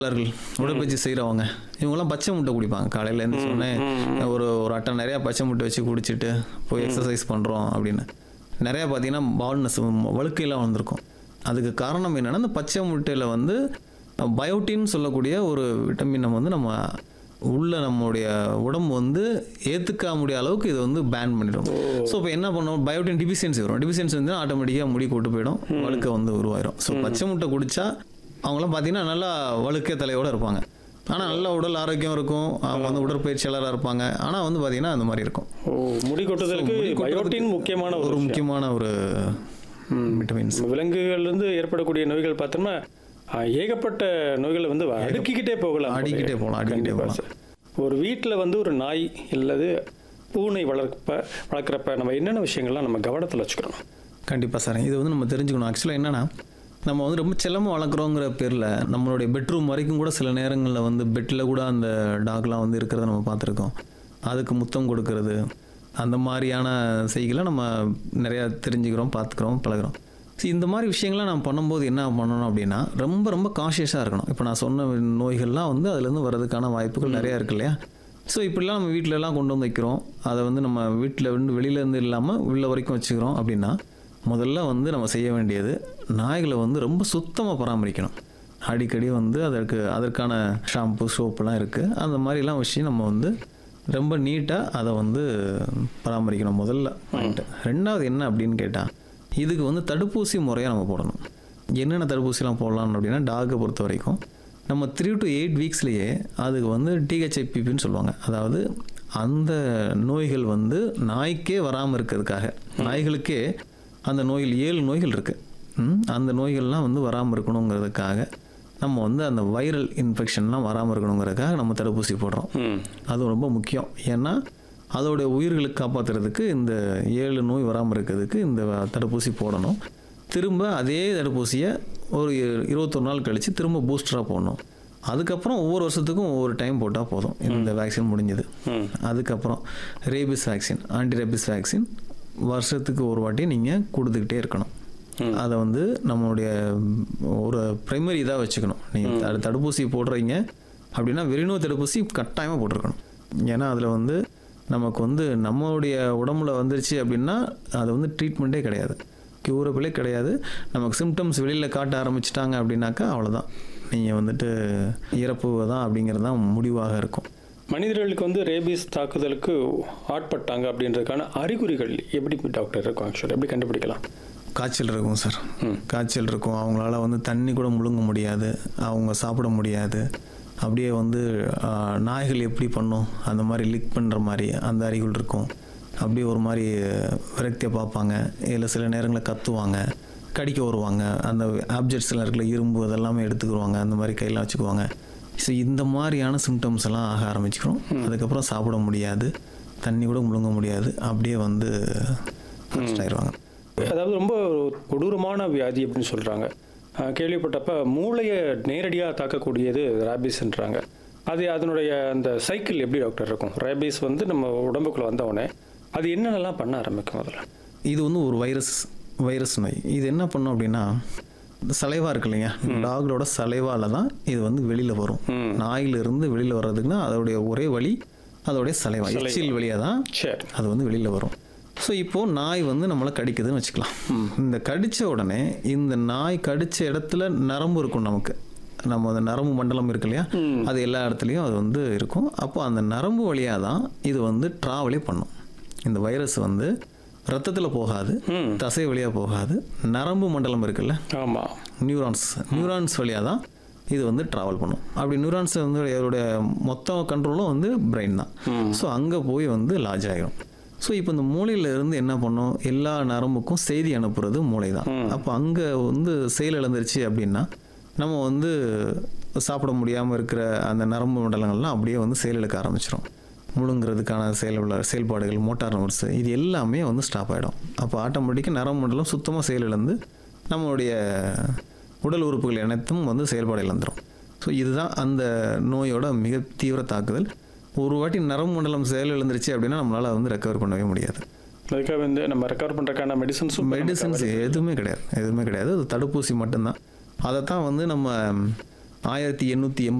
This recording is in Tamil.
உடற்பயிற்சியாளர்கள் உடற்பயிற்சி செய்கிறவங்க இவங்கெல்லாம் பச்சை முட்டை குடிப்பாங்க காலையில் இருந்து சொன்னேன் ஒரு ஒரு அட்டை நிறையா பச்சை முட்டை வச்சு குடிச்சிட்டு போய் எக்ஸசைஸ் பண்ணுறோம் அப்படின்னு நிறையா பார்த்தீங்கன்னா பால்னஸ் வழுக்கையெல்லாம் வந்திருக்கும் அதுக்கு காரணம் என்னென்னா இந்த பச்சை முட்டையில் வந்து பயோட்டின்னு சொல்லக்கூடிய ஒரு விட்டமினை வந்து நம்ம உள்ள நம்மளுடைய உடம்பு வந்து ஏற்றுக்க முடிய அளவுக்கு இது வந்து பேன் பண்ணிடும் ஸோ இப்போ என்ன பண்ணுவோம் பயோட்டின் டிபிஷியன்சி வரும் டிபிஷியன்சி வந்து ஆட்டோமேட்டிக்காக முடி கொட்டு போயிடும் வழுக்க வந்து உருவாயிரும் ஸோ பச்சை முட்டை குடிச்சா அவங்களாம் பார்த்தீங்கன்னா நல்லா வழுக்க தலையோட இருப்பாங்க ஆனால் நல்ல உடல் ஆரோக்கியம் இருக்கும் அவங்க வந்து உடற்பயிற்சியாளராக இருப்பாங்க ஆனால் வந்து பார்த்தீங்கன்னா அந்த மாதிரி இருக்கும் ஓ முடி கொட்டுதலுக்கு பயோட்டின் முக்கியமான ஒரு ஒரு முக்கியமான ஒரு விட்டமின்ஸ் விலங்குகள்ல இருந்து ஏற்படக்கூடிய நோய்கள் பார்த்தோம்னா ஆ, ஏகப்பட்ட நோய்களை வந்து அடுக்கிக்கிட்டே போகலாம் அடுக்கிக்கிட்டே போகலாம், அடுக்கிக்கிட்டே கண்டிப்பா போகலாம். சார். ஒரு வீட்டில் வந்து ஒரு நாய் இல்லது பூனை வளர்ப்ப வளர்க்குறப்ப நம்ம என்னென்ன விஷயங்கள்லாம் நம்ம கவனத்தில் வச்சுக்கணும் கண்டிப்பாக சார் இது வந்து நம்ம தெரிஞ்சுக்கணும் ஆக்சுவலாக என்னன்னா நம்ம வந்து ரொம்ப செல்லமாக வளர்க்குறோங்கிற பேரில் நம்மளுடைய பெட்ரூம் வரைக்கும் கூட சில நேரங்களில் வந்து பெட்டில் கூட அந்த டாக்லாம் வந்து இருக்கிறத நம்ம பார்த்துருக்கோம் அதுக்கு முத்தம் கொடுக்கறது அந்த மாதிரியான செய்களை நம்ம நிறையா தெரிஞ்சுக்கிறோம் பார்த்துக்கிறோம் பழகுறோம் ஸோ இந்த மாதிரி விஷயங்கள்லாம் நம்ம பண்ணும்போது என்ன பண்ணணும் அப்படின்னா ரொம்ப ரொம்ப காஷியஸாக இருக்கணும் இப்போ நான் சொன்ன நோய்கள்லாம் வந்து அதுலேருந்து வர்றதுக்கான வாய்ப்புகள் நிறையா இருக்கு இல்லையா ஸோ இப்படிலாம் நம்ம வீட்ல எல்லாம் கொண்டு வந்து வைக்கிறோம் அதை வந்து நம்ம வீட்டில் வந்து வெளியிலேருந்து இல்லாமல் உள்ள வரைக்கும் வச்சுக்கிறோம் அப்படின்னா முதல்ல வந்து நம்ம செய்ய வேண்டியது நாய்களை வந்து ரொம்ப சுத்தமாக பராமரிக்கணும் அடிக்கடி வந்து அதற்கு அதற்கான ஷாம்பு சோப்புலாம் இருக்குது அந்த மாதிரிலாம் விஷயம் நம்ம வந்து ரொம்ப நீட்டாக அதை வந்து பராமரிக்கணும் முதல்ல பாயிண்ட்டு ரெண்டாவது என்ன அப்படின்னு கேட்டால் இதுக்கு வந்து தடுப்பூசி முறையாக நம்ம போடணும் என்னென்ன தடுப்பூசிலாம் போடலாம் அப்படின்னா டாகை பொறுத்த வரைக்கும் நம்ம த்ரீ டு எயிட் வீக்ஸ்லேயே அதுக்கு வந்து டிஹெச்ஐபிபின்னு சொல்லுவாங்க அதாவது அந்த நோய்கள் வந்து நாய்க்கே வராமல் இருக்கிறதுக்காக நாய்களுக்கே அந்த நோய்கள் ஏழு நோய்கள் இருக்குது அந்த நோய்கள்லாம் வந்து வராமல் இருக்கணுங்கிறதுக்காக நம்ம வந்து அந்த வைரல் இன்ஃபெக்ஷன்லாம் வராமல் இருக்கணுங்கிறதுக்காக நம்ம தடுப்பூசி போடுறோம் ம் அது ரொம்ப முக்கியம் ஏன்னா அதோடைய உயிர்களுக்கு காப்பாற்றுறதுக்கு இந்த ஏழு நோய் வராமல் இருக்கிறதுக்கு இந்த தடுப்பூசி போடணும் திரும்ப அதே தடுப்பூசியை ஒரு இரு- இருபத்தொரு நாள் கழித்து திரும்ப பூஸ்டராக போடணும் அதுக்கப்புறம் ஒவ்வொரு வருஷத்துக்கும் ஒவ்வொரு டைம் போட்டால் போதும் இந்த வேக்சின் முடிஞ்சது ம் அதுக்கப்புறம் rabies vaccine anti rabies vaccine வருஷத்துக்கு ஒரு வாட்டி நீங்கள் கொடுத்துக்கிட்டே இருக்கணும் அதை வந்து நம்மளுடைய ம், ஒரு பிரைமரி இதாக வச்சுக்கணும் நீங்கள் தடுப்பூசி போடுறீங்க அப்படின்னா வெறிநோய் தடுப்பூசி கட்டாயமாக போட்டிருக்கணும் ஏன்னா அதில் வந்து நமக்கு வந்து நம்மளுடைய உடம்புல வந்துருச்சு அப்படின்னா அது வந்து ட்ரீட்மெண்ட்டே கிடையாது க்யூரபிளே கிடையாது நமக்கு சிம்டம்ஸ் வெளியில் காட்ட ஆரம்பிச்சிட்டாங்க அப்படின்னாக்கா அவ்வளோதான் நீங்கள் வந்துட்டு இறப்பு தான் அப்படிங்கிறது தான் முடிவாக இருக்கும் மனிதர்களுக்கு வந்து ரேபிஸ் தாக்குதலுக்கு ஆட்பட்டாங்க அப்படின்றதுக்கான அறிகுறிகள் எப்படி டாக்டர் இருக்கும் ஆக்சுவலாக எப்படி கண்டுபிடிக்கலாம் காய்ச்சல் இருக்கும் சார் காய்ச்சல் இருக்கும் அவங்களால வந்து தண்ணி கூட முழுங்க முடியாது அவங்க சாப்பிட முடியாது அப்படியே வந்து ஆ, நாய்கள் எப்படி பண்ணும் அந்த மாதிரி லிக் பண்ணுற மாதிரி அந்த அறிகுள் இருக்கும் அப்படியே ஒரு மாதிரி விரக்தியை பார்ப்பாங்க இல்லை சில நேரங்களில் கத்துவாங்க கடிக்க வருவாங்க அந்த ஆப்ஜெக்ட்ஸ் எல்லாம் இருக்குல்ல இரும்பு அதெல்லாமே எடுத்துக்குருவாங்க அந்த மாதிரி கையெல்லாம் வச்சுக்குவாங்க ஸோ இந்த மாதிரியான சிம்டம்ஸ் எல்லாம் ஆக ஆரம்பிச்சுக்கிறோம் அதுக்கப்புறம் சாப்பிட முடியாது தண்ணி கூட முழுங்க முடியாது அப்படியே வந்து arrest ஆயிடுவாங்க அதாவது ரொம்ப ஒரு கொடூரமான வியாதி அப்படின்னு சொல்கிறாங்க கேள்விப்பட்டப்ப மூளையை நேரடியாக தாக்கக்கூடியது ரேபிஸ்ன்றாங்க அது அதனுடைய அந்த சைக்கிள் எப்படி டாக்டர் இருக்கும் ரேபிஸ் வந்து நம்ம உடம்புக்குள்ள வந்தவுடனே அது என்னென்னலாம் பண்ண ஆரம்பிக்கும் முதல்ல இது வந்து ஒரு வைரஸ் வைரஸ் நோய் இது என்ன பண்ணும் அப்படின்னா இந்த சலைவா இருக்கு இல்லைங்க டாகோட சலைவால தான் இது வந்து வெளியில் வரும் ம். நாயிலிருந்து வெளியில் வர்றதுக்குன்னா அதோடைய ஒரே வழி அதோடைய சலைவா எச்சில் வழியாக தான் சரி அது வந்து வெளியில் வரும் ஸோ இப்போது நாய் வந்து நம்மளை கடிக்குதுன்னு வச்சுக்கலாம் இந்த கடித்த உடனே இந்த நாய் கடித்த இடத்துல நரம்பு இருக்கும் நமக்கு நம்ம அந்த நரம்பு மண்டலம் இருக்கு இல்லையா அது எல்லா இடத்துலையும் அது வந்து இருக்கும் அப்போ அந்த நரம்பு வழியாக தான் இது வந்து ட்ராவலே பண்ணும் இந்த வைரஸ் வந்து ரத்தத்தில் போகாது ம். தசை வழியாக போகாது நரம்பு மண்டலம் இருக்குல்ல ஆமாம் நியூரான்ஸ் நியூரான்ஸ் வழியாக தான் இது வந்து ட்ராவல் பண்ணும் அப்படி நியூரான்ஸ் வந்து இதோடைய மொத்த கண்ட்ரோலும் வந்து பிரெயின் தான் ஸோ அங்கே போய் வந்து லாஜ் ஆகிடும் ஸோ இப்போ இந்த மூளையில இருந்து என்ன பண்ணும் எல்லா நரம்புக்கும் செய்தி அனுப்புறது மூளை தான் அப்போ அங்கே வந்து செயல் இழந்துருச்சு அப்படின்னா நம்ம வந்து சாப்பிட முடியாமல் இருக்கிற அந்த நரம்பு மண்டலங்கள்லாம் அப்படியே வந்து செயலிழக்க ஆரம்பிச்சிடும் முழுங்குறதுக்கான செயல் உள்ள செயல்பாடுகள் மோட்டார் நர்வ்ஸ் இது எல்லாமே வந்து ஸ்டாப் ஆகிடும் அப்போ ஆட்டோமேட்டிக்காக நரம்பு மண்டலம் சுத்தமாக செயலிழந்து நம்மளுடைய உடல் உறுப்புகள் அனைத்தும் வந்து செயல்பாடு இழந்துரும் ஸோ இதுதான் அந்த நோயோட மிக தீவிர தாக்குதல் ஒரு வாட்டி நரம்பு மண்டலம் செயல் இழந்துருச்சு அப்படின்னா நம்மளால் வந்து ரெக்கவர் பண்ணவே முடியாது அதுக்காக வந்து நம்ம ரெக்கவர் பண்ணுறதுக்கான மெடிசன்ஸும் மெடிசன்ஸ் எதுவுமே கிடையாது எதுவுமே கிடையாது அது தடுப்பூசி மட்டும்தான் அதை தான் வந்து நம்ம ஆயிரத்தி எண்ணூற்றி